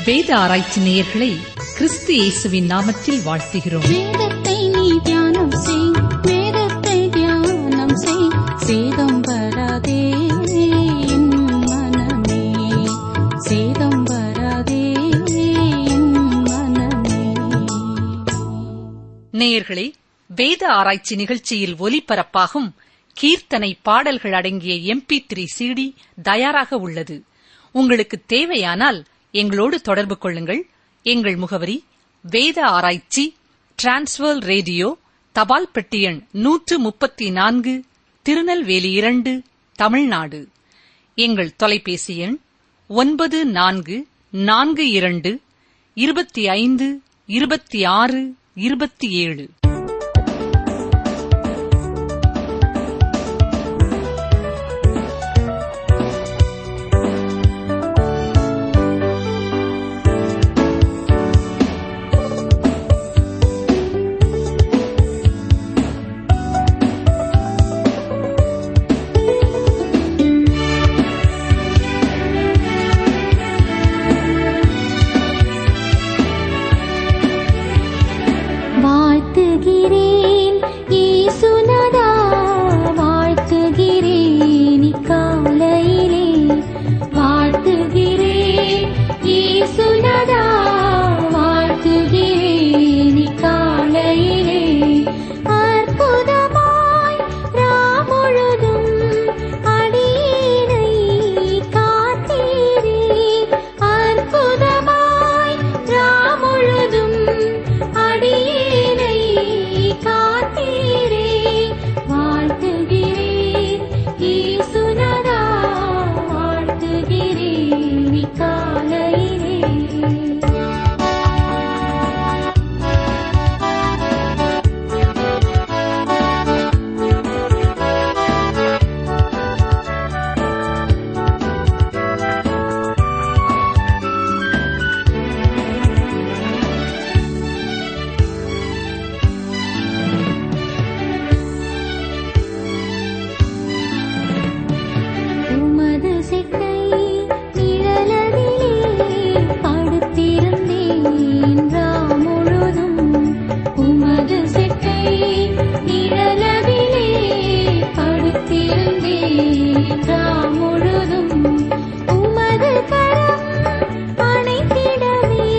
வேத ஆராய்ச்சி நேயர்களை கிறிஸ்து இயேசுவின் நாமத்தில் வாழ்த்துகிறோம் வேதத்தை நீ தியானம் செய் வேதத்தை தியானம் செய் சேதம் வராதே என் மனமே சேதம் வராதே என் மனமே நேயர்களே வேத ஆராய்ச்சி நிகழ்ச்சியில் ஒலிபரப்பாகும் கீர்த்தனை பாடல்கள் அடங்கிய எம்பி த்ரீ சிடி தயாராக உள்ளது உங்களுக்கு தேவையானால் எங்களோடு தொடர்பு கொள்ளுங்கள் எங்கள் முகவரி வேத ஆராய்ச்சி டிரான்ஸ்வர் ரேடியோ தபால் பெட்டி எண் நூற்று முப்பத்தி நான்கு திருநெல்வேலி இரண்டு தமிழ்நாடு எங்கள் தொலைபேசி எண் ஒன்பது நான்கு நான்கு இரண்டு இருபத்தி ஐந்து இருபத்தி ஆறு இருபத்தி ஏழு வாழ்த்துகிறேன் இயேசுநாதா வாழ்த்துகிறேன் இக்காலையிலே வாழ்த்துகிறேன் இயேசுநாதா வாழ்த்துகிறேன் இக்காலையிலே அற்புதமாய் ராமுழுதும் அடியேனை காத்தீரே அற்புதமாய் ராமுழுதும் அடியேனை காத்தீரே வாழ்த்துகிறேன் இயேசுநாதா வாழ்த்துகிறேன் இக்காலையிலே உமது செட்டை நிழலதிலே படுத்திருந்தேன் ராம் முழுதும் உமது செட்டை நிழலதிலே படுத்திருந்தேன் ராம் முழுதும் உமது கரம் அணைத்திடவே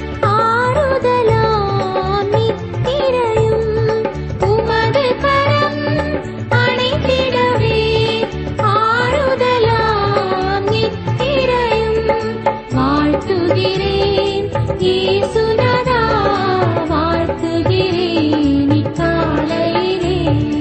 ஆறுதலாம் நித்திரையும் உமது கரம் அணைத்திடவே ஆறுதலாம் நித்திரையும் வாழ்த்துகிறேன் இயேசுநாதா வாழ்த்துகிறேன் இக்காலையிலே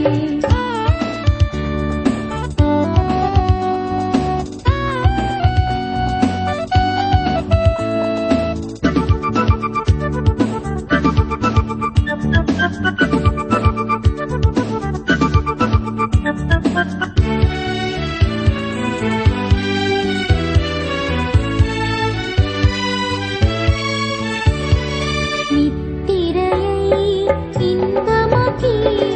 நித்திரையை இன்பமாக்கி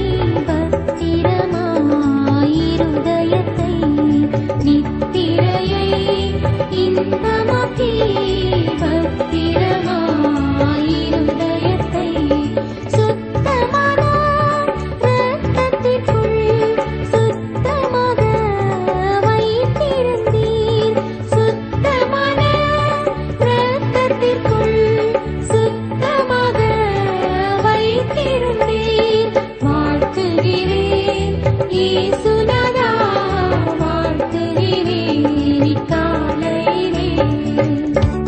பத்திரமாயிருதயத்தை நித்திரையை இன்பமாக்கி பத்திரமாயிருதயத்தை சுத்தமான இரத்தத்திற்குள் சுத்தமாக வைத்திருந்தீர் சுத்தமான இரத்தத்திற்குள் சுத்தமாக வைத்திருந்தீர் வாழ்த்துகிறேன் இயேசுநாதா வாழ்த்துகிறேன் இக்காலையிலே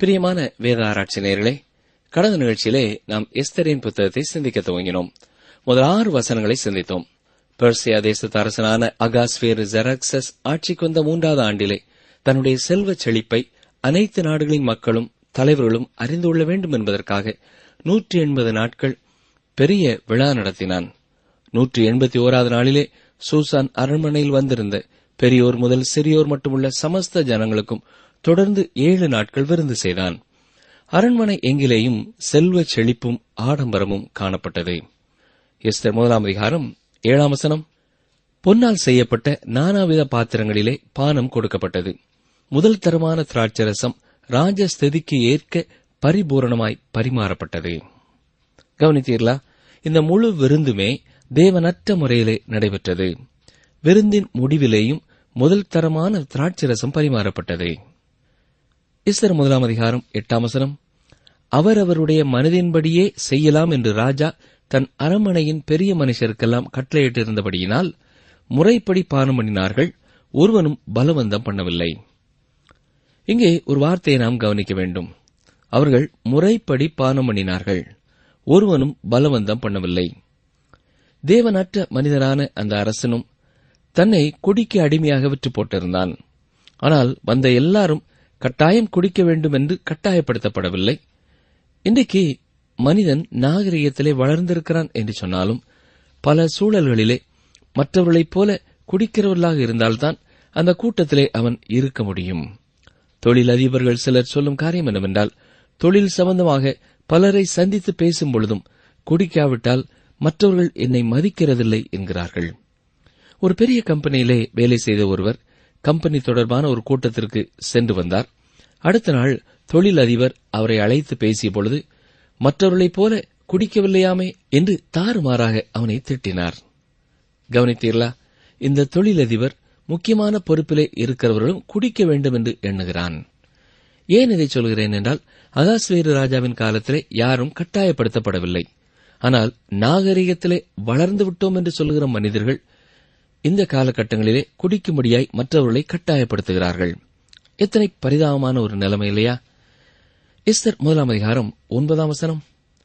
பிரியமான வேத ஆராய்ச்சி நேயர்களே கடந்த நிகழ்ச்சியிலே நாம் எஸ்தரின் புத்தகத்தை சிந்திக்க துவங்கினோம் முதல் ஆறு வசனங்களை சிந்தித்தோம் பெர்சியா தேசத்து அரசனான அகாஸ்வேரு ஜெரக்சஸ் ஆட்சிக்கு வந்த மூன்றாவது ஆண்டிலே தன்னுடைய செல்வச் செழிப்பை அனைத்து நாடுகளின் மக்களும் தலைவர்களும் அறிந்து கொள்ள வேண்டும் என்பதற்காக நூற்றி எண்பது நாட்கள் பெரிய விழா நடத்தினான் நூற்றி எண்பத்தி ஓராவது நாளிலே சூசான் அரண்மனையில் வந்திருந்த பெரியோர் முதல் சிறியோர் மட்டுமுள்ள சமஸ்த ஜனங்களுக்கும் தொடர்ந்து ஏழு நாட்கள் விருந்து செய்தான் அரண்மனை எங்கிலேயும் செல்வச் செழிப்பும் ஆடம்பரமும் காணப்பட்டது எஸ்தர் முதலாம் அதிகாரம் ஏழாம் வசனம் பொன்னால் செய்யப்பட்ட நானாவித பாத்திரங்களிலே பானம் கொடுக்கப்பட்டது முதல் தரமான திராட்சரசம் ராஜஸ்திதிக்கு ஏற்க பரிபூரணமாய் பரிமாறப்பட்டது கவனித்தீர்களா இந்த முழு விருந்துமே தேவனற்ற முறையிலே நடைபெற்றது விருந்தின் முடிவிலேயும் முதல் தரமான திராட்சரசம் பரிமாறப்பட்டது இஸ்தர் முதலாம் அதிகாரம் எட்டாம் வசனம் அவரவருடைய மனதின்படியே செய்யலாம் என்று ராஜா தன் அரண்மனையின் பெரிய மனுஷருக்கெல்லாம் கட்டளையிட்டிருந்தபடியினால் முறைப்படி பானம் பண்ணினார்கள் ஒருவனும் பலவந்தம் பண்ணவில்லை இங்கே ஒரு வார்த்தையை நாம் கவனிக்க வேண்டும் அவர்கள் முறைப்படி பானம் பண்ணினார்கள் ஒருவனும் பலவந்தம் பண்ணவில்லை தேவனற்ற மனிதரான அந்த அரசனும் தன்னை குடிக்க அடிமையாக விற்று போட்டிருந்தான் ஆனால் வந்த எல்லாரும் கட்டாயம் குடிக்க வேண்டும் என்று கட்டாயப்படுத்தப்படவில்லை இன்றைக்கு மனிதன் நாகரிகத்திலே வளர்ந்திருக்கிறான் என்று சொன்னாலும் பல சூழல்களிலே மற்றவர்களைப் போல குடிக்கிறவர்களாக இருந்தால்தான் அந்த கூட்டத்திலே அவன் இருக்க முடியும் தொழிலதிபர்கள் சிலர் சொல்லும் காரியம் என்னவென்றால் தொழில் சம்பந்தமாக பலரை சந்தித்து பேசும் பொழுதும் குடிக்காவிட்டால் மற்றவர்கள் என்னை மதிக்கிறதில்லை என்கிறார்கள் ஒரு பெரிய கம்பெனியிலே வேலை செய்த ஒருவர் கம்பெனி தொடர்பான ஒரு கூட்டத்திற்கு சென்று வந்தார் அடுத்த நாள் தொழிலதிபர் அவரை அழைத்து பேசிய பொழுது மற்றவர்களைப் போல குடிக்கவில்லையாமே என்று தாறுமாறாக அவனை திட்டினார் கவனித்தீர்களா இந்த தொழிலதிபர் முக்கியமான பொறுப்பிலே இருக்கிறவர்களும் குடிக்க வேண்டும் என்று எண்ணுகிறான் ஏன் இதை சொல்கிறேன் என்றால் அகாஸ்வேரு ராஜாவின் காலத்திலே யாரும் கட்டாயப்படுத்தப்படவில்லை ஆனால் நாகரிகத்திலே வளர்ந்து விட்டோம் என்று சொல்லுகிற மனிதர்கள் இந்த காலகட்டங்களிலே குடிக்கும்படியாய் மற்றவர்களை கட்டாயப்படுத்துகிறார்கள் எத்தனை பரிதாபமான ஒரு நிலைமை இல்லையா எஸ்தர் முதலாம் அதிகாரம் ஒன்பதாம் வசனம்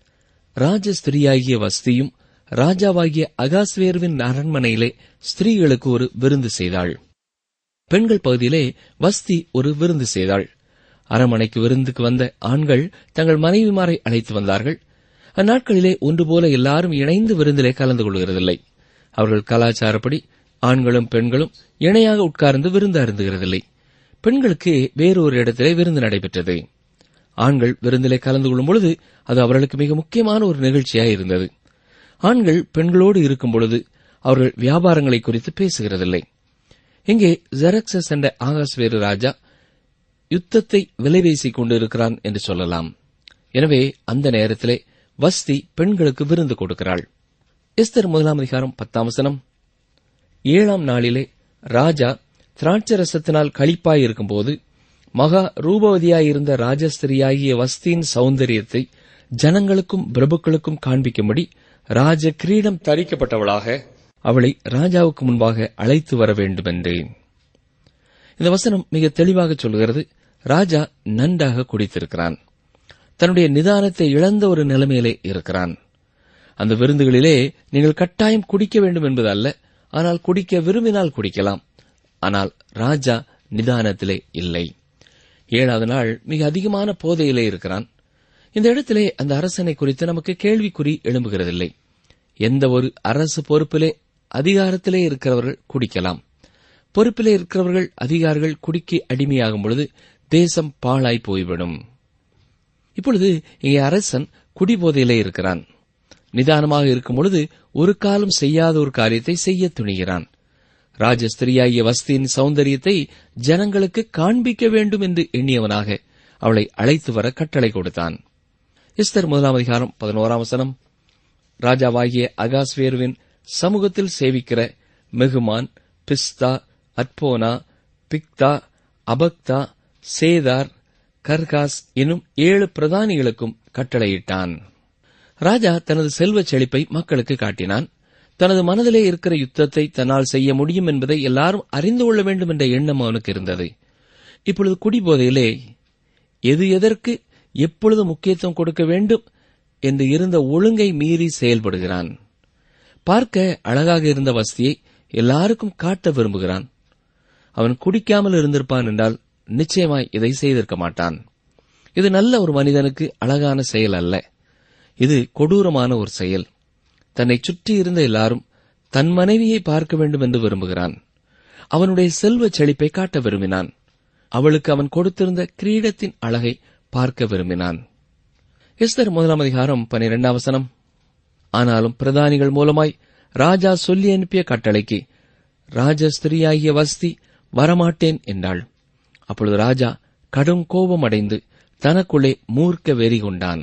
ராஜஸ்திரியாகிய வஸ்தியும் ராஜாவாகிய அகாஸ்வேருவின் அரண்மனையிலே ஸ்திரீகளுக்கு ஒரு விருந்து செய்தாள் பெண்கள் பகுதியிலே வஸ்தி ஒரு விருந்து செய்தாள் அரண்மனைக்கு விருந்துக்கு வந்த ஆண்கள் தங்கள் மனைவிமாரை அழைத்து வந்தார்கள் அந்நாட்களிலே ஒன்று போல எல்லாரும் இணைந்து விருந்திலே கலந்து கொள்கிறதில்லை அவர்கள் கலாச்சாரப்படி ஆண்களும் பெண்களும் இணையாக உட்கார்ந்து விருந்து அருந்துகிறதில்லை பெண்களுக்கு வேறொரு இடத்திலே விருந்து நடைபெற்றது ஆண்கள் விருந்திலே கலந்து கொள்ளும் பொழுது அது அவர்களுக்கு மிக முக்கியமான ஒரு நிகழ்ச்சியாக இருந்தது ஆண்கள் பெண்களோடு இருக்கும் பொழுது அவர்கள் வியாபாரங்களை குறித்து பேசுகிறதில்லை இங்கே ஜெரக்சஸ் என்ற ஆகாஸ்வேரு ராஜா யுத்தத்தை விலை வீசிக் கொண்டிருக்கிறான் என்று சொல்லலாம் எனவே அந்த நேரத்திலே வஸ்தி பெண்களுக்கு விருந்து கொடுக்கிறாள் எஸ்தர் முதலாம் அதிகாரம் பத்தாம் வசனம் ஏழாம் நாளிலே ராஜா திராட்சரசத்தினால் களிப்பாயிருக்கும்போது மகா ரூபவதியாயிருந்த ராஜஸ்திரியாகிய வஸ்தியின் சௌந்தரியத்தை ஜனங்களுக்கும் பிரபுக்களுக்கும் காண்பிக்கும்படி ராஜ கிரீடம் தரிக்கப்பட்டவளாக அவளை ராஜாவுக்கு முன்பாக அழைத்து வர வேண்டுமென்று இந்த வசனம் மிக தெளிவாக சொல்கிறது ராஜா நன்றாக குடித்திருக்கிறான் தன்னுடைய நிதானத்தை இழந்த ஒரு நிலைமையிலே இருக்கிறான் அந்த விருந்துகளிலே நீங்கள் கட்டாயம் குடிக்க வேண்டும் என்பது அல்ல ஆனால் குடிக்க விரும்பினால் குடிக்கலாம் ஆனால் ராஜா நிதானத்திலே இல்லை ஏழாவது நாள் மிக அதிகமான போதையிலே இருக்கிறான் இந்த இடத்திலே அந்த அரசனை குறித்து நமக்கு கேள்விக்குறி எழும்புகிறதில்லை எந்த ஒரு அரசு பொறுப்பிலே அதிகாரத்திலே இருக்கிறவர்கள் குடிக்கலாம் பொறுப்பிலே இருக்கிறவர்கள் அதிகாரிகள் குடிக்க அடிமையாகும் பொழுது தேசம் பாழாய் போய்விடும் இப்பொழுது இங்கே அரசன் குடிபோதையிலே இருக்கிறான் நிதானமாக இருக்கும் பொழுது ஒரு காலம் செய்யாத ஒரு காரியத்தை செய்ய துணிகிறான் ராஜஸ்திரியாகிய வஸ்தியின் சௌந்தரியத்தை ஜனங்களுக்கு காண்பிக்க வேண்டும் என்று எண்ணியவனாக அவளை அழைத்து வர கட்டளை கொடுத்தான் இஸ்தர் முதலாம் அதிகாரம் பதினோராம் வசனம் ராஜாவாகிய அகாஸ்வேருவின் சமூகத்தில் சேவிக்கிற மெகுமான் பிஸ்தா அட்போனா பிக்தா அபக்தா சேதார் கர்காஸ் எனும் ஏழு பிரதானிகளுக்கும் கட்டளையிட்டான் ராஜா தனது செல்வச் செழிப்பை மக்களுக்கு காட்டினான் தனது மனதிலே இருக்கிற யுத்தத்தை தன்னால் செய்ய முடியும் என்பதை எல்லாரும் அறிந்து கொள்ள வேண்டும் என்ற எண்ணம் அவனுக்கு இருந்தது இப்பொழுது குடிபோதையிலே எது எதற்கு எப்பொழுது முக்கியத்துவம் கொடுக்க வேண்டும் என்று இருந்த ஒழுங்கை மீறி செயல்படுகிறான் பார்க்க அழகாக இருந்த வசதியை எல்லாருக்கும் காட்ட விரும்புகிறான் அவன் குடிக்காமல் இருந்திருப்பான் என்றால் நிச்சயமாய் இதை செய்திருக்க மாட்டான் இது நல்ல ஒரு மனிதனுக்கு அழகான செயல் அல்ல இது கொடூரமான ஒரு செயல் தன்னை சுற்றி இருந்த எல்லாரும் தன் மனைவியை பார்க்க வேண்டும் என்று விரும்புகிறான் அவனுடைய செல்வச் செழிப்பை காட்ட விரும்பினான் அவளுக்கு அவன் கொடுத்திருந்த கிரீடத்தின் அழகை பார்க்க விரும்பினான் எஸ்தர் முதலாம் அதிகாரம் பனிரெண்டாம் வசனம் ஆனாலும் பிரதானிகள் மூலமாய் ராஜா சொல்லி அனுப்பிய கட்டளைக்கு ராஜஸ்திரியாகிய வஸ்தி வரமாட்டேன் என்றாள் அப்பொழுது ராஜா கடும் கோபம் அடைந்து தனக்குள்ளே மூர்க்க வெறி கொண்டான்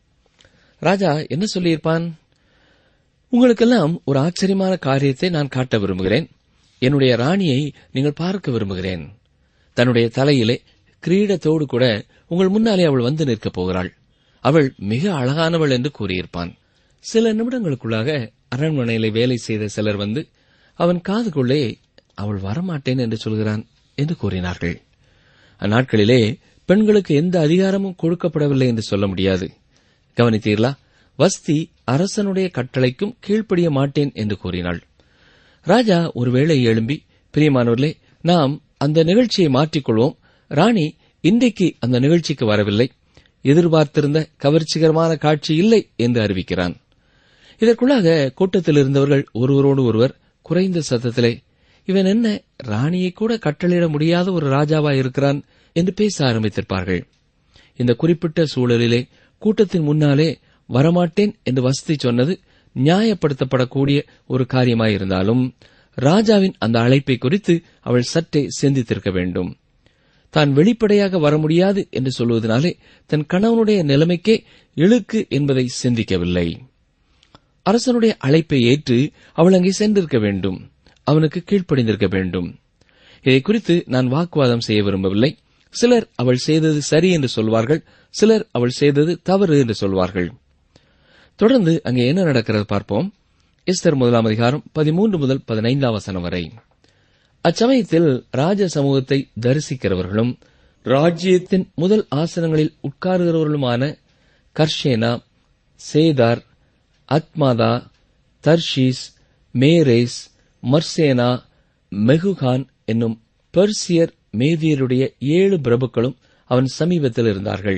ராஜா என்ன சொல்லியிருப்பான் உங்களுக்கெல்லாம் ஒரு ஆச்சரியமான காரியத்தை நான் காட்ட விரும்புகிறேன் என்னுடைய ராணியை நீங்கள் பார்க்க விரும்புகிறேன் தன்னுடைய தலையிலே கிரீடத்தோடு கூட உங்கள் முன்னாலே அவள் வந்து நிற்கப் போகிறாள் அவள் மிக அழகானவள் என்று கூறியிருப்பான் சில நிமிடங்களுக்குள்ளாக அரண்மனையிலே வேலை செய்த சிலர் வந்து அவன் காதுக்குள்ளே அவள் வரமாட்டேன் என்று சொல்கிறான் என்று கூறினார்கள் அந்நாட்களிலே பெண்களுக்கு எந்த அதிகாரமும் கொடுக்கப்படவில்லை என்று சொல்ல முடியாது கவனித்தீர்களா வஸ்தி அரசனுடைய கட்டளைக்கும் கீழ்ப்படிய மாட்டேன் என்று கூறினாள் ராஜா ஒருவேளை எழும்பி பிரியமானவர்களே நாம் அந்த நிகழ்ச்சியை மாற்றிக்கொள்வோம் ராணி இன்றைக்கு அந்த நிகழ்ச்சிக்கு வரவில்லை எதிர்பார்த்திருந்த கவர்ச்சிகரமான காட்சி இல்லை என்று அறிவிக்கிறான் இதற்குள்ளாக கூட்டத்தில் இருந்தவர்கள் ஒருவரோடு ஒருவர் குறைந்த சத்தத்திலே இவன் என்ன ராணியை கூட கட்டளையிட முடியாத ஒரு ராஜாவா இருக்கிறான் என்று பேச ஆரம்பித்திருப்பார்கள் இந்த குறிப்பிட்ட சூழலிலே கூட்டத்தின் முன்னாலே வரமாட்டேன் என்று வசதி சொன்னது நியாயப்படுத்தப்படக்கூடிய ஒரு காரியமாயிருந்தாலும் ராஜாவின் அந்த அழைப்பை குறித்து அவள் சற்றே சிந்தித்திருக்க வேண்டும் தான் வெளிப்படையாக வர முடியாது என்று சொல்வதனாலே தன் கணவனுடைய நிலைமைக்கே இழுக்கு என்பதை சிந்திக்கவில்லை அரசனுடைய அழைப்பை ஏற்று அவள் அங்கே சென்றிருக்க வேண்டும் அவனுக்கு கீழ்ப்படிந்திருக்க வேண்டும் இதை குறித்து நான் வாக்குவாதம் செய்ய விரும்பவில்லை சிலர் அவள் செய்தது சரி என்று சொல்வார்கள் சிலர் அவள் செய்தது தவறு என்று சொல்வார்கள் தொடர்ந்து அங்கே என்ன நடக்கிறது பார்ப்போம் எஸ்தர் முதலாம் அதிகாரம் பதிமூன்று முதல் பதினைந்தாம் வசனம் வரை அச்சமயத்தில் ராஜ சமூகத்தை தரிசிக்கிறவர்களும் ராஜ்யத்தின் முதல் ஆசனங்களில் உட்காருகிறவர்களுமான கர்ஷேனா சேதார் அத்மாதா தர்ஷீஸ் மேரேஸ் மர்சேனா மெகுகான் என்னும் பெர்சியர் மேதியருடைய ஏழு பிரபுக்களும் அவன் சமீபத்தில் இருந்தார்கள்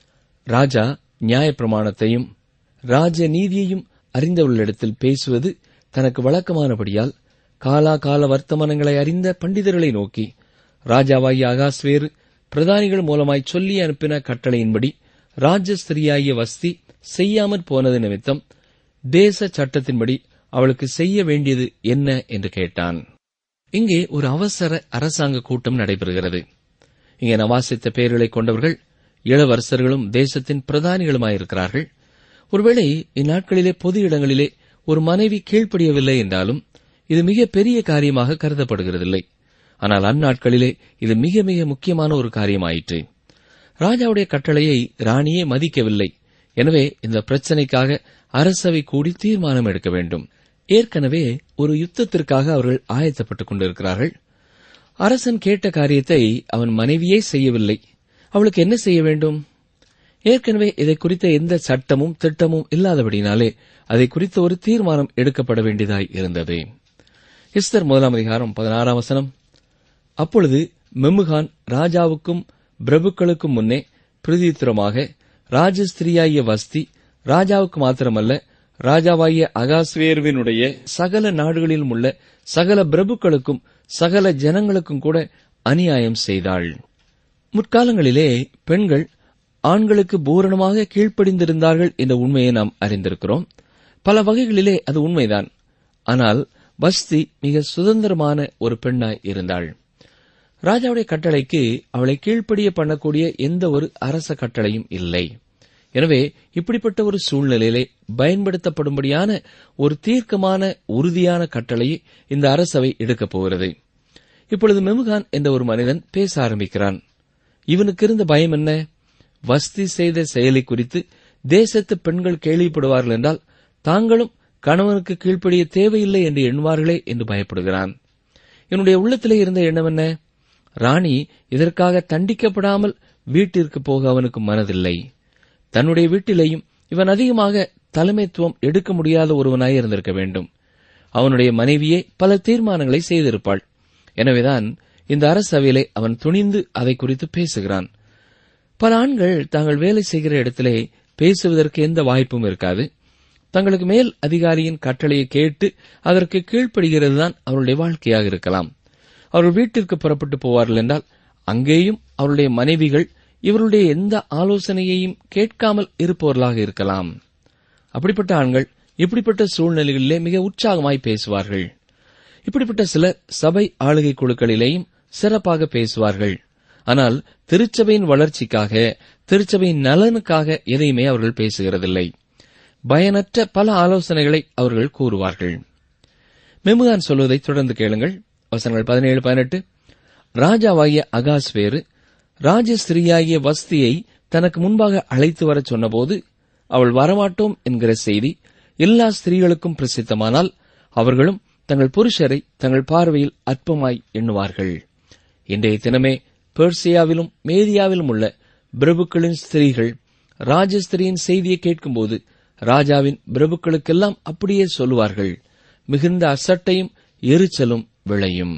ராஜா நியாயப்பிரமாணத்தையும் ராஜ நீதியையும் அறிந்தவர்களிடத்தில் பேசுவது தனக்கு வழக்கமானபடியால் காலா கால வர்த்தமானங்களை அறிந்த பண்டிதர்களை நோக்கி ராஜாவாகிய அகாஸ்வேறு பிரதானிகள் மூலமாய் சொல்லி அனுப்பின கட்டளையின்படி ராஜஸ்திரியாகிய வஸ்தி செய்யாமற் போனது நிமித்தம் தேச சட்டத்தின்படி அவளுக்கு செய்ய வேண்டியது என்ன என்று கேட்டான் இங்கே ஒரு அவசர அரசாங்க கூட்டம் நடைபெறுகிறது இங்கே நான் வாசித்த பெயர்களை கொண்டவர்கள் இளவரசர்களும் தேசத்தின் பிரதானிகளுமாயிருக்கிறார்கள் ஒருவேளை இந்நாட்களிலே பொது இடங்களிலே ஒரு மனைவி கீழ்ப்படியவில்லை என்றாலும் இது மிக பெரிய காரியமாக கருதப்படுகிறதில்லை ஆனால் அந்நாட்களிலே இது மிக மிக முக்கியமான ஒரு காரியமாயிற்று ராஜாவுடைய கட்டளையை ராணியே மதிக்கவில்லை எனவே இந்த பிரச்சனைக்காக அரசவை கூடி தீர்மானம் எடுக்க வேண்டும் ஏற்கனவே ஒரு யுத்தத்திற்காக அவர்கள் ஆயத்தப்பட்டுக் கொண்டிருக்கிறார்கள் அரசன் கேட்ட காரியத்தை அவன் மனைவியே செய்யவில்லை அவளுக்கு என்ன செய்ய வேண்டும் ஏற்கனவே இதை குறித்த எந்த சட்டமும் திட்டமும் இல்லாதபடினாலே அதை குறித்த ஒரு தீர்மானம் எடுக்கப்பட வேண்டியதாய் இருந்தது இஸ்தர் முதலாம் அதிகாரம் பதினாறாம் வசனம் அப்பொழுது மெமுகான் ராஜாவுக்கும் பிரபுக்களுக்கும் முன்னே பிரதித்திரமாக ராஜஸ்திரியாகிய வஸ்தி ராஜாவுக்கு மாத்திரமல்ல ராஜாவாகிய அகாஸ்வேருவினுடைய சகல நாடுகளிலும் உள்ள சகல பிரபுக்களுக்கும் சகல ஜனங்களுக்கும் கூட அநியாயம் செய்தாள் முற்காலங்களிலே பெண்கள் ஆண்களுக்கு பூரணமாக கீழ்ப்படிந்திருந்தார்கள் என்ற உண்மையை நாம் அறிந்திருக்கிறோம் பல வகைகளிலே அது உண்மைதான் ஆனால் பஸ்தி மிக சுதந்திரமான ஒரு பெண்ணாய் இருந்தாள் ராஜாவுடைய கட்டளைக்கு அவளை கீழ்ப்படிய பண்ணக்கூடிய எந்த ஒரு அரச கட்டளையும் இல்லை எனவே இப்படிப்பட்ட ஒரு சூழ்நிலையிலே பயன்படுத்தப்படும்படியான ஒரு தீர்க்கமான உறுதியான கட்டளையை இந்த அரசவை எடுக்கப் போகிறது இப்பொழுது மெமுகான் என்ற ஒரு மனிதன் பேச ஆரம்பிக்கிறான் இவனுக்கு இருந்த பயம் என்ன வஸ்தி செய்த செயலை குறித்து தேசத்து பெண்கள் கேள்விப்படுவார்கள் என்றால் தாங்களும் கணவனுக்கு கீழ்ப்படிய தேவையில்லை என்று எண்ணுவார்களே என்று பயப்படுகிறான் இவனுடைய உள்ளத்திலே இருந்த எண்ணம் என்ன ராணி இதற்காக தண்டிக்கப்படாமல் வீட்டிற்கு போக அவனுக்கு மனதில்லை தன்னுடைய வீட்டிலேயும் இவன் அதிகமாக தலைமைத்துவம் எடுக்க முடியாத ஒருவனாய் இருந்திருக்க வேண்டும் அவனுடைய மனைவியே பல தீர்மானங்களை செய்திருப்பாள் எனவேதான் இந்த அரசவையிலே அவன் துணிந்து அதை குறித்து பேசுகிறான் பல ஆண்கள் தாங்கள் வேலை செய்கிற இடத்திலே பேசுவதற்கு எந்த வாய்ப்பும் இருக்காது தங்களுக்கு மேல் அதிகாரியின் கட்டளையை கேட்டு அதற்கு கீழ்ப்படுகிறதுதான் அவருடைய வாழ்க்கையாக இருக்கலாம் அவர்கள் வீட்டிற்கு புறப்பட்டு போவார்கள் என்றால் அங்கேயும் அவருடைய மனைவிகள் இவருடைய எந்த ஆலோசனையையும் கேட்காமல் இருப்பவர்களாக இருக்கலாம் அப்படிப்பட்ட ஆண்கள் இப்படிப்பட்ட சூழ்நிலைகளிலே மிக உற்சாகமாய் பேசுவார்கள் இப்படிப்பட்ட சிலர் சபை ஆளுகை குழுக்களிலேயும் சிறப்பாக பேசுவார்கள் ஆனால் திருச்சபையின் வளர்ச்சிக்காக திருச்சபையின் நலனுக்காக எதையுமே அவர்கள் பேசுகிறதில்லை பயனற்ற பல ஆலோசனைகளை அவர்கள் கூறுவார்கள் மெமுகான் சொல்வதை தொடர்ந்து கேளுங்கள் வசனங்கள் பதினேழு பதினெட்டு ராஜாவாகிய அகாஸ் வேறு ராஜஸ்திரீயாகிய வஸ்தியை தனக்கு முன்பாக அழைத்து வரச் சொன்னபோது அவள் வரமாட்டோம் என்கிற செய்தி எல்லா ஸ்திரீகளுக்கும் பிரசித்தமானால் அவர்களும் தங்கள் புருஷரை தங்கள் பார்வையில் அற்பமாய் எண்ணுவார்கள் இன்றைய தினமே பெர்சியாவிலும் மேதியாவிலும் உள்ள பிரபுக்களின் ஸ்திரீகள் ராஜஸ்திரியின் செய்தியை கேட்கும்போது ராஜாவின் பிரபுக்களுக்கெல்லாம் அப்படியே சொல்லுவார்கள் மிகுந்த அசட்டையும் எரிச்சலும் விளையும்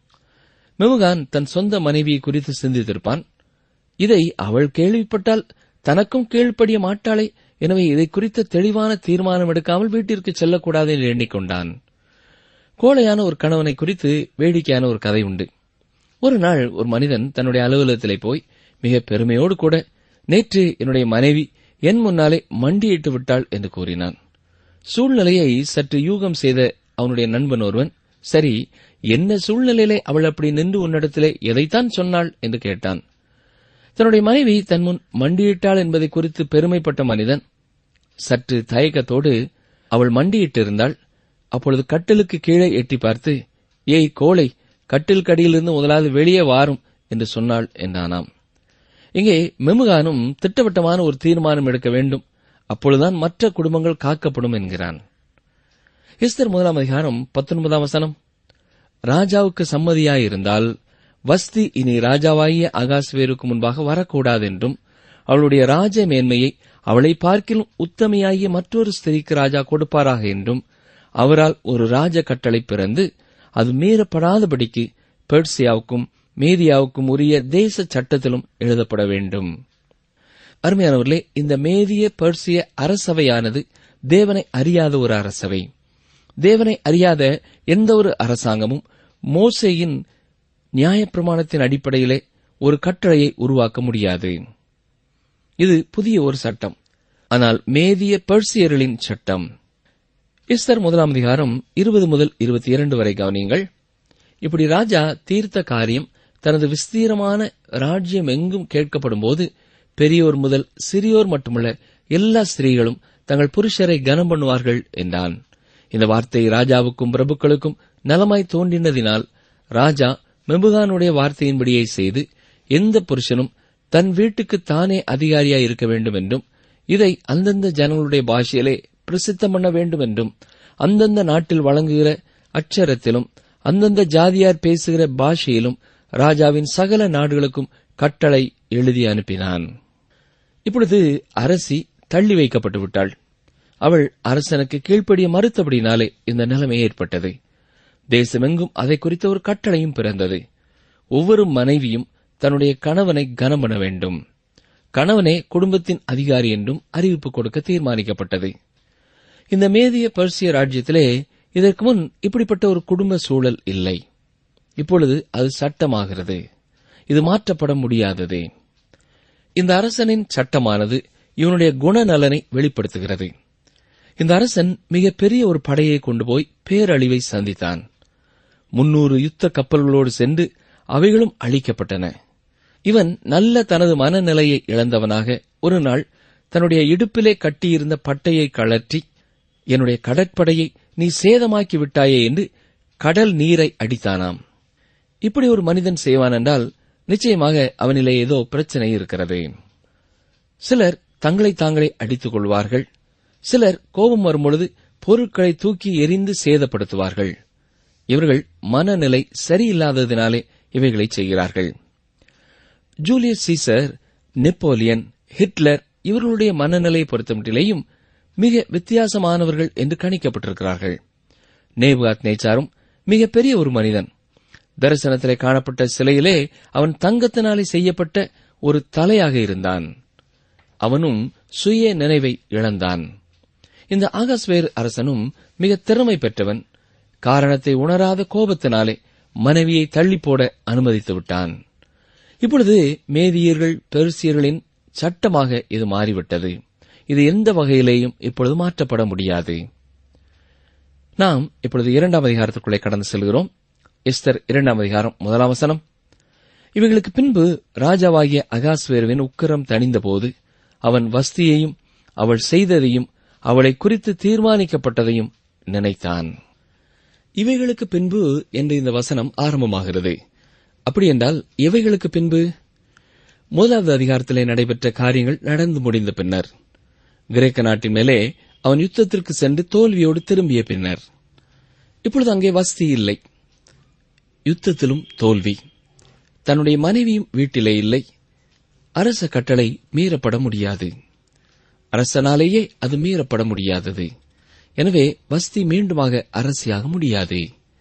மெமுகான் தன் சொந்த மனைவியை குறித்து சிந்தித்திருப்பான் இதை அவள் கேள்விப்பட்டால் தனக்கும் கீழ்ப்படிய மாட்டாளே எனவே இதை குறித்த தெளிவான தீர்மானம் எடுக்காமல் வீட்டிற்கு செல்லக்கூடாது என்று எண்ணிக்கொண்டான் கோழையான ஒரு கணவனை குறித்து வேடிக்கையான ஒரு கதை உண்டு ஒரு நாள் ஒரு மனிதன் தன்னுடைய அலுவலகத்திலே போய் மிக பெருமையோடு கூட நேற்று என்னுடைய மனைவி என் முன்னாலே மண்டியிட்டு விட்டாள் என்று கூறினான் சூழ்நிலையை சற்று யூகம் செய்த அவனுடைய நண்பன் ஒருவன் சரி என்ன சூழ்நிலையிலே அவள் அப்படி நின்று உன்னிடத்திலே எதைத்தான் சொன்னாள் என்று கேட்டான் தன்னுடைய மனைவி தன் முன் மண்டியிட்டாள் என்பதை குறித்து பெருமைப்பட்ட மனிதன் சற்று தயக்கத்தோடு அவள் மண்டியிட்டிருந்தாள் அப்பொழுது கட்டிலுக்கு கீழே எட்டி பார்த்து ஏய் கோழை கட்டில் கடியிலிருந்து முதலாவது வெளியே வாரும் என்று சொன்னாள் என்றானாம் இங்கே மெமுகானும் திட்டவட்டமான ஒரு தீர்மானம் எடுக்க வேண்டும் அப்பொழுதுதான் மற்ற குடும்பங்கள் காக்கப்படும் என்கிறான் எஸ்தர் முதலாம் அதிகாரம் பத்தொன்பதாம் வசனம் ராஜாவுக்கு சம்மதியாயிருந்தால் வஸ்தி இனி ராஜாவாகிய அகாஸ்வேருக்கு முன்பாக வரக்கூடாதென்றும் அவளுடைய ராஜ மேன்மையை அவளை பார்க்கிலும் உத்தமையாகிய மற்றொரு ஸ்திரீக்கு ராஜா கொடுப்பாராக என்றும் அவரால் ஒரு ராஜ கட்டளை பிறந்து அது மீறப்படாதபடிக்கு பெர்சியாவுக்கும் மேதியாவுக்கும் உரிய தேச சட்டத்திலும் எழுதப்பட வேண்டும் அருமையானவர்களே இந்த மேதிய பெர்சிய அரசவையானது தேவனை அறியாத ஒரு அரசவை தேவனை அறியாத எந்த ஒரு அரசாங்கமும் மோசேயின் நியாயப்பிரமாணத்தின் அடிப்படையிலே ஒரு கட்டளையை உருவாக்க முடியாது இது புதிய ஒரு சட்டம் ஆனால் மேதிய பெர்சியர்களின் சட்டம் இஸ்தர் முதலாம் அதிகாரம் இருபது முதல் இருபத்தி இரண்டு வரை கவனியுங்கள் இப்படி ராஜா தீர்த்த காரியம் தனது விஸ்தீரமான ராஜ்யம் எங்கும் கேட்கப்படும்போது பெரியோர் முதல் சிறியோர் மட்டுமல்ல எல்லா ஸ்திரீகளும் தங்கள் புருஷரை கனம் பண்ணுவார்கள் என்றான் இந்த வார்த்தை ராஜாவுக்கும் பிரபுக்களுக்கும் நலமாய் தோன்றினதினால் ராஜா மெபுகானுடைய வார்த்தையின்படியே செய்து எந்த புருஷனும் தன் வீட்டுக்கு தானே அதிகாரியாய் இருக்க வேண்டும் என்றும் இதை அந்தந்த ஜனங்களுடைய பாஷையிலே பிரசித்தம் பண்ண வேண்டும் என்றும் அந்தந்த நாட்டில் வழங்குகிற அச்சரத்திலும் அந்தந்த ஜாதியார் பேசுகிற பாஷையிலும் ராஜாவின் சகல நாடுகளுக்கும் கட்டளை எழுதி அனுப்பினான் இப்பொழுது அரசி தள்ளி வைக்கப்பட்டு விட்டாள் அவள் அரசனுக்கு கீழ்ப்படிய மறுத்தபடினாலே இந்த நிலைமை ஏற்பட்டது தேசமெங்கும் அதை குறித்த ஒரு கட்டளையும் பிறந்தது ஒவ்வொரு மனைவியும் தன்னுடைய கணவனை கனம் பண்ண வேண்டும் கணவனே குடும்பத்தின் அதிகாரி என்றும் அறிவிப்பு கொடுக்க தீர்மானிக்கப்பட்டது இந்த மேதிய பர்சிய ராஜ்யத்திலே இதற்கு முன் இப்படிப்பட்ட ஒரு குடும்ப சூழல் இல்லை இப்பொழுது அது சட்டமாகிறது இது மாற்றப்பட முடியாதது இந்த அரசனின் சட்டமானது இவனுடைய குணநலனை வெளிப்படுத்துகிறது இந்த அரசன் மிக பெரிய ஒரு படையை கொண்டு போய் பேரழிவை சந்தித்தான் முன்னூறு யுத்த கப்பல்களோடு சென்று அவைகளும் அழிக்கப்பட்டன இவன் நல்ல தனது மனநிலையை இழந்தவனாக ஒரு நாள் தன்னுடைய இடுப்பிலே கட்டியிருந்த பட்டையை கழற்றி என்னுடைய கடற்படையை நீ சேதமாக்கி விட்டாயே என்று கடல் நீரை அடித்தானாம் இப்படி ஒரு மனிதன் செய்வான் என்றால் நிச்சயமாக அவனிலே ஏதோ பிரச்சனை இருக்கிறது சிலர் தங்களை தாங்களே அடித்துக் கொள்வார்கள் சிலர் கோபம் வரும்பொழுது பொருட்களை தூக்கி எரிந்து சேதப்படுத்துவார்கள் இவர்கள் மனநிலை சரியில்லாததினாலே இவைகளை செய்கிறார்கள் ஜூலியஸ் சீசர் நெப்போலியன் ஹிட்லர் இவர்களுடைய மனநிலையை பொறுத்தமட்டிலேயும் மிக வித்தியாசமானவர்கள் என்று கணிக்கப்பட்டிருக்கிறார்கள் நேபுகாத் நேச்சாரும் மிக பெரிய ஒரு மனிதன் தரிசனத்திலே காணப்பட்ட சிலையிலே அவன் தங்கத்தினாலே செய்யப்பட்ட ஒரு தலையாக இருந்தான் அவனும் சுய நினைவை இழந்தான் இந்த ஆகாஸ்வேர் அரசனும் மிக திறமை பெற்றவன் காரணத்தை உணராத கோபத்தினாலே மனைவியை தள்ளி போட அனுமதித்து விட்டான் இப்பொழுது மேதியர்கள் பெருசியர்களின் சட்டமாக இது மாறிவிட்டது இது எந்த வகையிலேயும் இப்பொழுது மாற்றப்பட முடியாது நாம் இப்பொழுது இரண்டாம் அதிகாரத்திற்குள்ளே கடந்து செல்கிறோம் எஸ்தர் இரண்டாம் அதிகாரம் முதலாம் வசனம் இவைகளுக்கு பின்பு ராஜாவாகிய அகாஸ்வேருவின் உக்கரம் தணிந்தபோது அவன் வஸ்தியையும் அவள் செய்ததையும் அவளை குறித்து தீர்மானிக்கப்பட்டதையும் நினைத்தான் இவைகளுக்கு பின்பு என்று இந்த வசனம் ஆரம்பமாகிறது அப்படியென்றால் எவைகளுக்கு பின்பு முதலாவது அதிகாரத்திலே நடைபெற்ற காரியங்கள் நடந்து முடிந்த பின்னர் கிரேக்க நாட்டின் மேலே அவன் யுத்தத்திற்கு சென்று தோல்வியோடு திரும்பிய பின்னர் இப்பொழுது அங்கே வசதி இல்லை யுத்தத்திலும் தோல்வி தன்னுடைய மனைவியும் வீட்டிலே இல்லை அரச கட்டளை மீறப்பட முடியாது அரசனாலேயே அது மீறப்பட முடியாதது எனவே வஸ்தி மீண்டுமாக அரசியாக முடியாது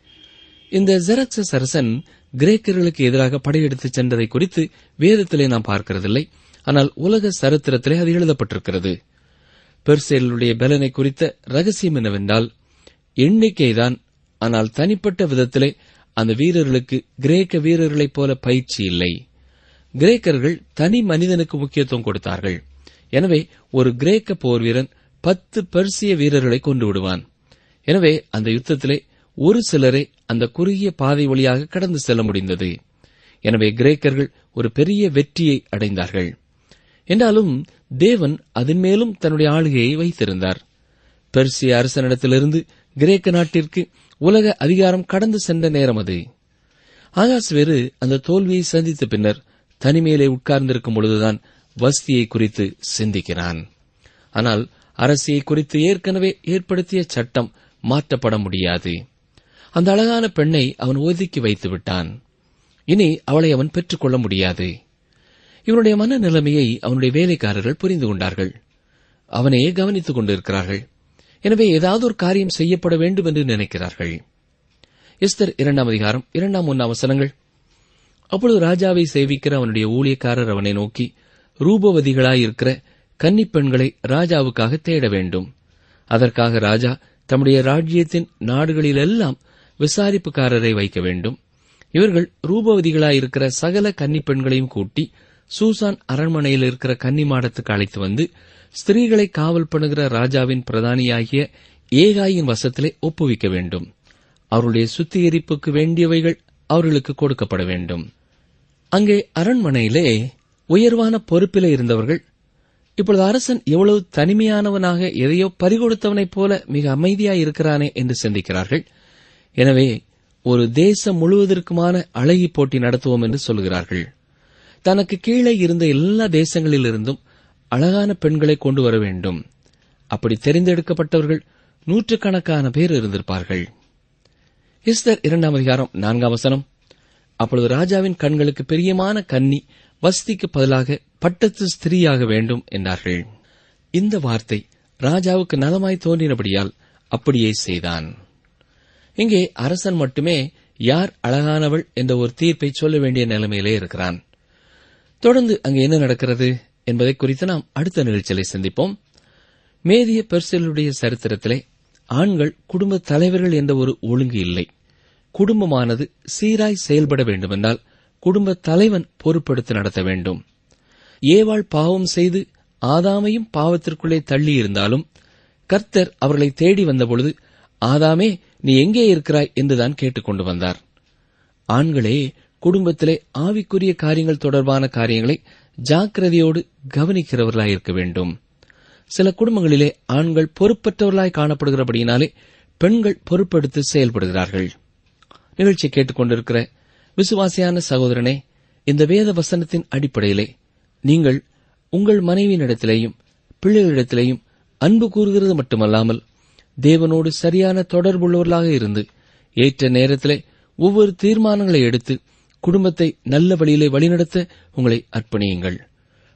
இந்த ஜெரக்சஸ் அரசன் கிரேக்கர்களுக்கு எதிராக படையெடுத்து சென்றதை குறித்து வேதத்திலே நாம் பார்க்கிறதில்லை ஆனால் உலக சரித்திரத்திலே அது எழுதப்பட்டிருக்கிறது பெர்சேலுடைய பலனை குறித்த ரகசியம் என்னவென்றால் எண்ணிக்கைதான் ஆனால் தனிப்பட்ட விதத்திலே அந்த வீரர்களுக்கு கிரேக்க வீரர்களைப் போல பயிற்சி இல்லை கிரேக்கர்கள் தனி மனிதனுக்கு முக்கியத்துவம் கொடுத்தார்கள் எனவே ஒரு கிரேக்க போர் வீரன் பத்து பெர்சிய வீரர்களை கொண்டு விடுவான் எனவே அந்த யுத்தத்திலே ஒரு சிலரே அந்த குறுகிய பாதை வழியாக கடந்து செல்ல முடிந்தது எனவே கிரேக்கர்கள் ஒரு பெரிய வெற்றியை அடைந்தார்கள் என்றாலும் தேவன் அதன் மேலும் தன்னுடைய ஆளுகையை வைத்திருந்தார் பெர்சிய அரசனிடத்திலிருந்து கிரேக்க நாட்டிற்கு உலக அதிகாரம் கடந்து சென்ற நேரம் அது ஆகாஸ்வேறு அந்த தோல்வியை சந்தித்த பின்னர் தனிமையிலே உட்கார்ந்திருக்கும் பொழுதுதான் வஸ்தியை குறித்து சிந்திக்கிறான் ஆனால் அரசியை குறித்து ஏற்கனவே ஏற்படுத்திய சட்டம் மாற்றப்பட முடியாது அந்த அழகான பெண்ணை அவன் ஒதுக்கி வைத்து விட்டான் இனி அவளை அவன் பெற்றுக்கொள்ள முடியாது இவனுடைய மன நிலைமையை அவனுடைய வேலைக்காரர்கள் புரிந்து கொண்டார்கள் அவனையே கவனித்துக் கொண்டிருக்கிறார்கள் எனவே ஏதாவது ஒரு காரியம் செய்யப்பட வேண்டும் என்று நினைக்கிறார்கள் எஸ்தர் இரண்டாம் அதிகாரம் இரண்டாம் ஒன்னாம் வசனங்கள் அப்பொழுது ராஜாவை சேவிக்கிற அவனுடைய ஊழியக்காரர் அவனை நோக்கி ரூபவதிகளாயிருக்கிற கன்னிப் பெண்களை ராஜாவுக்காக தேட வேண்டும் அதற்காக ராஜா தம்முடைய ராஜ்யத்தின் நாடுகளிலெல்லாம் விசாரிப்புக்காரரை வைக்க வேண்டும் இவர்கள் ரூபவதிகளாயிருக்கிற சகல கன்னிப் பெண்களையும் கூட்டி சூசான் அரண்மனையில் இருக்கிற கன்னி மாடத்துக்கு அழைத்து வந்து ஸ்திரீகளை காவல் பண்ணுகிற ராஜாவின் பிரதானியாகிய ஏகாயின் வசத்திலே ஒப்புவிக்க வேண்டும் அவருடைய சுத்திகரிப்புக்கு வேண்டியவைகள் அவர்களுக்கு கொடுக்கப்பட வேண்டும் அங்கே அரண்மனையிலே உயர்வான பொறுப்பிலே இருந்தவர்கள் இப்பொழுது அரசன் எவ்வளவு தனிமையானவனாக எதையோ பறிகொடுத்தவனைப் போல மிக அமைதியாய் இருக்கிறானே என்று சிந்திக்கிறார்கள் எனவே ஒரு தேசம் முழுவதற்குமான அழகி போட்டி நடத்துவோம் என்று சொல்கிறார்கள் தனக்கு கீழே இருந்த எல்லா தேசங்களிலிருந்தும் அழகான பெண்களை கொண்டு வர வேண்டும் அப்படி தெரிந்தெடுக்கப்பட்டவர்கள் நூற்றுக்கணக்கான பேர் இருந்திருப்பார்கள் எஸ்தர் இரண்டாம் அதிகாரம் நான்காம் வசனம் அப்பொழுது ராஜாவின் கண்களுக்கு பிரியமான கன்னி வஸ்திக்கு பதிலாக பட்டத்து ஸ்திரீயாக வேண்டும் என்றார்கள் இந்த வார்த்தை ராஜாவுக்கு நலமாய் தோன்றினபடியால் அப்படியே செய்தான் இங்கே அரசன் மட்டுமே யார் அழகானவள் என்ற ஒரு தீர்ப்பை சொல்ல வேண்டிய நிலைமையிலே இருக்கிறான் தொடர்ந்து அங்கே என்ன நடக்கிறது என்பதை குறித்து நாம் அடுத்த நிகழ்ச்சியை சந்திப்போம் மேதிய பெர்சலுடைய சரித்திரத்திலே ஆண்கள் குடும்ப தலைவர்கள் என்ற ஒரு ஒழுங்கு இல்லை குடும்பமானது சீராய் செயல்பட வேண்டுமென்றால் குடும்ப தலைவன் பொறுப்படுத்தி நடத்த வேண்டும் ஏவாள் பாவம் செய்து ஆதாமையும் பாவத்திற்குள்ளே தள்ளி இருந்தாலும் கர்த்தர் அவர்களை தேடி வந்தபொழுது ஆதாமே நீ எங்கே இருக்கிறாய் என்றுதான் கேட்டுக்கொண்டு வந்தார் ஆண்களே குடும்பத்திலே ஆவிக்குரிய காரியங்கள் தொடர்பான காரியங்களை ஜாக்கிரதையோடு கவனிக்கிறவர்களாயிருக்க வேண்டும் சில குடும்பங்களிலே ஆண்கள் பொறுப்பற்றவர்களாய் காணப்படுகிறபடியினாலே பெண்கள் பொறுப்பெடுத்து செயல்படுகிறார்கள் நிகழ்ச்சியை கேட்டுக்கொண்டிருக்கிற விசுவாசியான சகோதரனே இந்த வேத வசனத்தின் அடிப்படையிலே நீங்கள் உங்கள் மனைவியினிடத்திலேயும் பிள்ளைகளிடத்திலேயும் அன்பு கூறுகிறது மட்டுமல்லாமல் தேவனோடு சரியான தொடர்புள்ளவர்களாக இருந்து ஏற்ற நேரத்திலே ஒவ்வொரு தீர்மானங்களை எடுத்து குடும்பத்தை நல்ல வழியிலே வழிநடத்த உங்களை அர்ப்பணியுங்கள்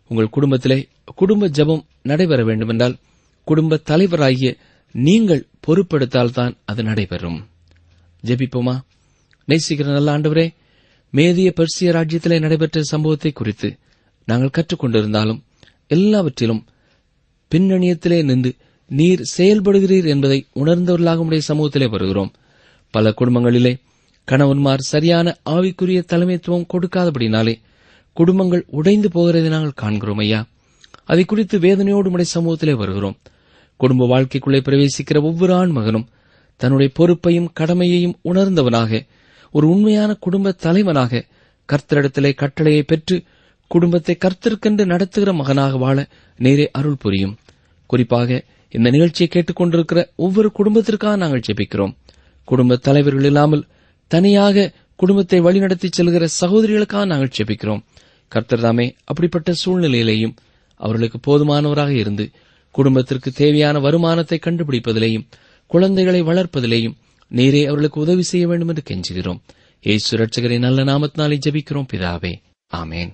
உங்கள் குடும்பத்திலே குடும்ப ஜெபம் நடைபெற வேண்டுமென்றால் குடும்ப தலைவராகிய நீங்கள் பொறுப்பெடுத்தால்தான் அது நடைபெறும் ஜெபிப்போமா நேசிக்கிற நல்ல ஆண்டவரே மேதிய பெர்சிய ராஜ்யத்திலே நடைபெற்ற சம்பவத்தை குறித்து நாங்கள் கற்றுக்கொண்டிருந்தாலும் எல்லாவற்றிலும் பின்னணியத்திலே நின்று நீர் செயல்படுகிறீர் என்பதை உணர்ந்தவர்களாக உடைய சமூகத்திலே வருகிறோம் பல குடும்பங்களிலே கணவன்மார் சரியான ஆவிக்குரிய தலைமைத்துவம் கொடுக்காதபடினாலே குடும்பங்கள் உடைந்து போகிறதை நாங்கள் காண்கிறோம் ஐயா அதை குறித்து வேதனையோடு உடைய சமூகத்திலே வருகிறோம் குடும்ப வாழ்க்கைக்குள்ளே பிரவேசிக்கிற ஒவ்வொரு ஆண் மகனும் தன்னுடைய பொறுப்பையும் கடமையையும் உணர்ந்தவனாக ஒரு உண்மையான குடும்ப தலைவனாக கர்த்தரிடத்திலே கட்டளையை பெற்று குடும்பத்தை கர்த்தருக்கென்று நடத்துகிற மகனாக வாழ நேரே அருள் புரியும் குறிப்பாக இந்த நிகழ்ச்சியை கேட்டுக்கொண்டிருக்கிற ஒவ்வொரு குடும்பத்திற்காக நாங்கள் ஜெபிக்கிறோம் குடும்ப தலைவர்கள் இல்லாமல் தனியாக குடும்பத்தை வழிநடத்தி செல்கிற சகோதரிகளுக்காக நாங்கள் ஜெபிக்கிறோம் கர்த்தர் தாமே அப்படிப்பட்ட சூழ்நிலையிலேயும் அவர்களுக்கு போதுமானவராக இருந்து குடும்பத்திற்கு தேவையான வருமானத்தை கண்டுபிடிப்பதிலேயும் குழந்தைகளை வளர்ப்பதிலேயும் நேரே அவர்களுக்கு உதவி செய்ய வேண்டும் என்று கெஞ்சுகிறோம் ஏசு ரட்சகரின் நல்ல நாமத்தினாலே ஜெபிக்கிறோம் பிதாவே ஆமேன்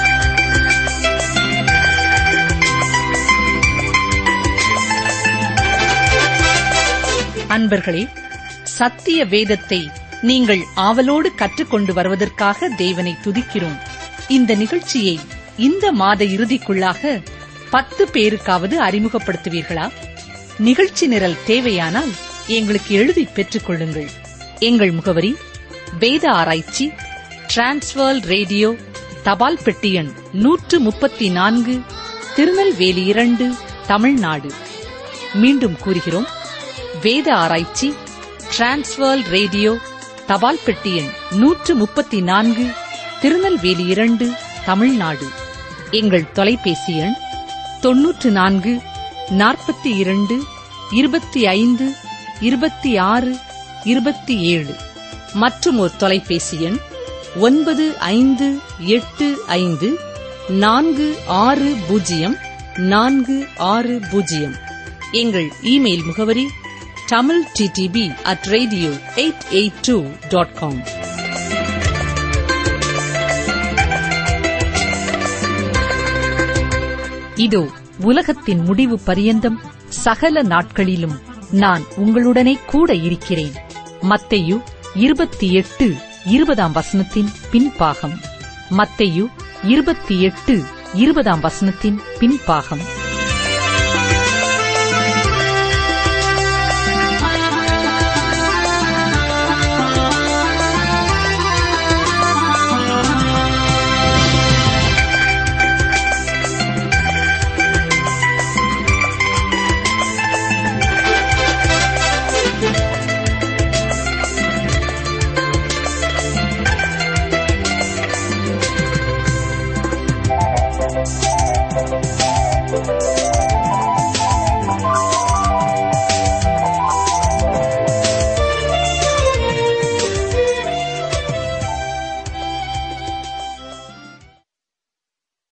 அன்பர்களே சத்திய வேதத்தை நீங்கள் ஆவலோடு கற்றுக்கொண்டு வருவதற்காக தேவனை துதிக்கிறோம் இந்த நிகழ்ச்சியை இந்த மாத இறுதிக்குள்ளாக பத்து பேருக்காவது அறிமுகப்படுத்துவீர்களா நிகழ்ச்சி நிரல் தேவையானால் எங்களுக்கு எழுதி பெற்றுக் கொள்ளுங்கள் எங்கள் முகவரி வேத ஆராய்ச்சி டிரான்ஸ்வர் ரேடியோ தபால் பெட்டி எண் நூற்று முப்பத்தி நான்கு திருநெல்வேலி இரண்டு தமிழ்நாடு மீண்டும் கூறுகிறோம் வேத ஆராய்ச்சி டிரான்ஸ்வர் ரேடியோ தபால் பெட்டி எண் நூற்று முப்பத்தி நான்கு திருநெல்வேலி இரண்டு தமிழ்நாடு எங்கள் தொலைபேசி எண் தொன்னூற்று நான்கு நாற்பத்தி இரண்டு இருபத்தி ஐந்து இருபத்தி ஆறு இருபத்தி ஏழு மற்றும் ஒரு தொலைபேசி எண் ஒன்பது ஐந்து எட்டு ஐந்து நான்கு ஆறு பூஜ்ஜியம் நான்கு ஆறு பூஜ்ஜியம் எங்கள் இமெயில் முகவரி Tamil DTP at radio eight eight two dot com இதோ உலகத்தின் முடிவு பரியந்தம் சகல நாட்களிலும் நான் உங்களுடனே கூட இருக்கிறேன் மத்தையு இருபத்தி எட்டு இருபதாம் வசனத்தின் பின்பாகம் மத்தையு இருபத்தி எட்டு இருபதாம் வசனத்தின் பின்பாகம்